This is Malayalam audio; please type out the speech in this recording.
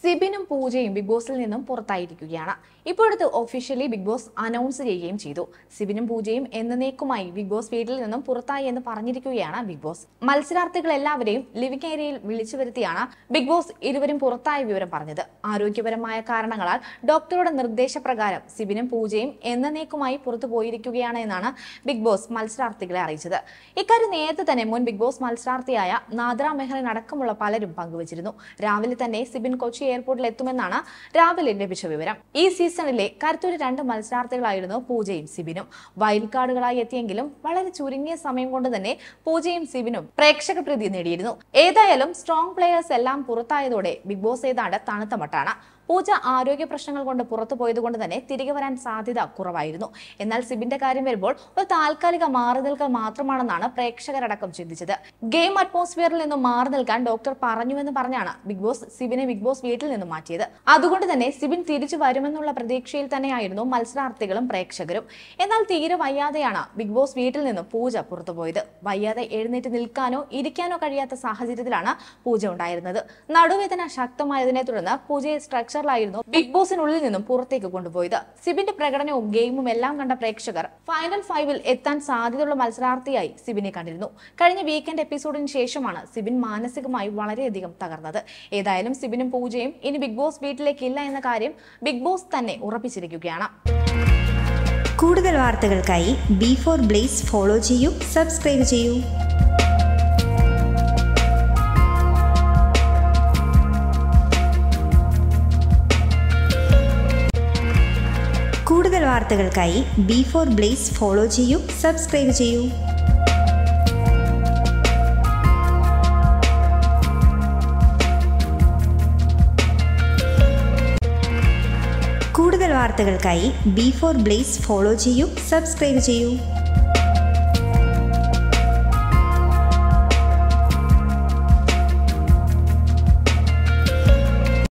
സിബിനും പൂജയും ബിഗ് ബോസിൽ നിന്നും പുറത്തായിരിക്കുകയാണ് ഇപ്പോഴത്തെ ഒഫീഷ്യലി ബിഗ് ബോസ് അനൗൺസ് ചെയ്യുകയും ചെയ്തു സിബിനും പൂജയും എന്നേക്കുമായി ബിഗ് ബോസ് വീട്ടിൽ നിന്നും പുറത്തായി എന്ന് പറഞ്ഞിരിക്കുകയാണ് ബിഗ് ബോസ് മത്സരാർത്ഥികൾ എല്ലാവരെയും ലിവിംഗ് ഏരിയയിൽ വിളിച്ചു വരുത്തിയാണ് ബിഗ് ബോസ് ഇരുവരും പുറത്തായ വിവരം പറഞ്ഞത് ആരോഗ്യപരമായ കാരണങ്ങളാൽ ഡോക്ടറുടെ നിർദ്ദേശപ്രകാരം സിബിനും പൂജയും എന്നേക്കുമായി പുറത്തു പോയിരിക്കുകയാണ് എന്നാണ് ബിഗ് ബോസ് മത്സരാർത്ഥികളെ അറിയിച്ചത് ഇക്കാര്യം നേരത്തെ തന്നെ മുൻ ബിഗ് ബോസ് മത്സരാർത്ഥിയായ നാദ്ര മെഹ്റിൻ അടക്കമുള്ള പലരും പങ്കുവച്ചിരുന്നു രാവിലെ തന്നെ സിബിൻ കൊച്ചി എയർപോർട്ടിൽ എത്തുമെന്നാണ് രാവിലെ ലഭിച്ച വിവരം ഈ സീസണിലെ കരുത്തൂര് രണ്ട് മത്സരാർത്ഥികളായിരുന്നു പൂജയും സിബിനും വൈൽഡ് കാർഡുകളായി എത്തിയെങ്കിലും വളരെ ചുരുങ്ങിയ സമയം കൊണ്ട് തന്നെ പൂജയും സിബിനും പ്രേക്ഷക പ്രീതി നേടിയിരുന്നു ഏതായാലും സ്ട്രോങ് പ്ലേയേഴ്സ് എല്ലാം പുറത്തായതോടെ ബിഗ് ബോസ് ഏതാണ്ട് തണുത്ത മട്ടാണ് പൂജ ആരോഗ്യ പ്രശ്നങ്ങൾ കൊണ്ട് പുറത്തു പോയതുകൊണ്ട് തന്നെ തിരികെ വരാൻ സാധ്യത കുറവായിരുന്നു എന്നാൽ സിബിന്റെ കാര്യം വരുമ്പോൾ ഒരു താൽക്കാലിക മാറി നിൽക്കൽ മാത്രമാണെന്നാണ് പ്രേക്ഷകരടക്കം ചിന്തിച്ചത് ഗെയിം അറ്റ്മോസ്ഫിയറിൽ നിന്നും മാറി നിൽക്കാൻ ഡോക്ടർ പറഞ്ഞുവെന്ന് പറഞ്ഞാണ് ബിഗ് ബോസ് സിബിനെ ബിഗ് ബോസ് വീട്ടിൽ നിന്നും മാറ്റിയത് അതുകൊണ്ട് തന്നെ സിബിൻ തിരിച്ചു വരുമെന്നുള്ള പ്രതീക്ഷയിൽ തന്നെയായിരുന്നു മത്സരാർത്ഥികളും പ്രേക്ഷകരും എന്നാൽ തീരെ വയ്യാതെയാണ് ബിഗ് ബോസ് വീട്ടിൽ നിന്നും പൂജ പുറത്തുപോയത് വയ്യാതെ എഴുന്നേറ്റ് നിൽക്കാനോ ഇരിക്കാനോ കഴിയാത്ത സാഹചര്യത്തിലാണ് പൂജ ഉണ്ടായിരുന്നത് നടുവേദന ശക്തമായതിനെ തുടർന്ന് പൂജയെ സ്ട്രക്ചറിലായിരുന്നു ബിഗ് ബോസിനുള്ളിൽ നിന്നും പുറത്തേക്ക് കൊണ്ടുപോയത് സിബിന്റെ പ്രകടനവും ഗെയിമും എല്ലാം കണ്ട പ്രേക്ഷകർ ഫൈനൽ ഫൈവിൽ എത്താൻ സാധ്യതയുള്ള മത്സരാർത്ഥിയായി സിബിനെ കണ്ടിരുന്നു കഴിഞ്ഞ വീക്കെൻഡ് എപ്പിസോഡിന് ശേഷമാണ് സിബിൻ മാനസികമായി വളരെയധികം തകർന്നത് ഏതായാലും സിബിനും പൂജയും ഇനി ബിഗ് ബോസ് വീട്ടിലേക്കില്ല എന്ന കാര്യം ബിഗ് ബോസ് തന്നെ ഉറപ്പിച്ചിരിക്കുകയാണ് കൂടുതൽ വാർത്തകൾക്കായി ബി ഫോർ ബ്ലേസ് ഫോളോ ചെയ്യൂ സബ്സ്ക്രൈബ് ചെയ്യൂ കൂടുതൽ വാർത്തകൾക്കായി ബി ഫോർ ബ്ലേസ് ഫോളോ ചെയ്യൂ സബ്സ്ക്രൈബ് ചെയ്യൂ കൂടുതൽ വാർത്തകൾക്കായി ബി ഫോർ ബ്ലേസ് ഫോളോ ചെയ്യൂ സബ്സ്ക്രൈബ് ചെയ്യൂ